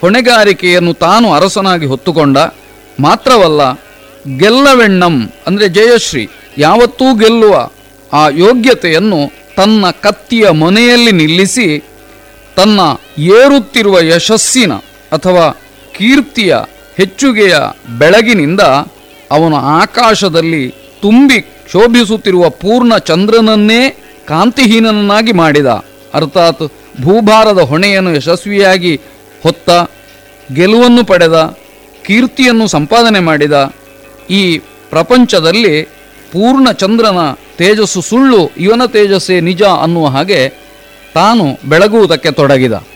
ಹೊಣೆಗಾರಿಕೆಯನ್ನು ತಾನು ಅರಸನಾಗಿ ಹೊತ್ತುಕೊಂಡ ಮಾತ್ರವಲ್ಲ ಗೆಲ್ಲವೆಣ್ಣಂ ಅಂದರೆ ಜಯಶ್ರೀ ಯಾವತ್ತೂ ಗೆಲ್ಲುವ ಆ ಯೋಗ್ಯತೆಯನ್ನು ತನ್ನ ಕತ್ತಿಯ ಮೊನೆಯಲ್ಲಿ ನಿಲ್ಲಿಸಿ ತನ್ನ ಏರುತ್ತಿರುವ ಯಶಸ್ಸಿನ ಅಥವಾ ಕೀರ್ತಿಯ ಹೆಚ್ಚುಗೆಯ ಬೆಳಗಿನಿಂದ ಅವನು ಆಕಾಶದಲ್ಲಿ ತುಂಬಿ ಶೋಭಿಸುತ್ತಿರುವ ಪೂರ್ಣ ಚಂದ್ರನನ್ನೇ ಕಾಂತಿಹೀನನನ್ನಾಗಿ ಮಾಡಿದ ಅರ್ಥಾತ್ ಭೂಭಾರದ ಹೊಣೆಯನ್ನು ಯಶಸ್ವಿಯಾಗಿ ಹೊತ್ತ ಗೆಲುವನ್ನು ಪಡೆದ ಕೀರ್ತಿಯನ್ನು ಸಂಪಾದನೆ ಮಾಡಿದ ಈ ಪ್ರಪಂಚದಲ್ಲಿ ಪೂರ್ಣ ಚಂದ್ರನ ತೇಜಸ್ಸು ಸುಳ್ಳು ಇವನ ತೇಜಸ್ಸೇ ನಿಜ ಅನ್ನುವ ಹಾಗೆ ತಾನು ಬೆಳಗುವುದಕ್ಕೆ ತೊಡಗಿದ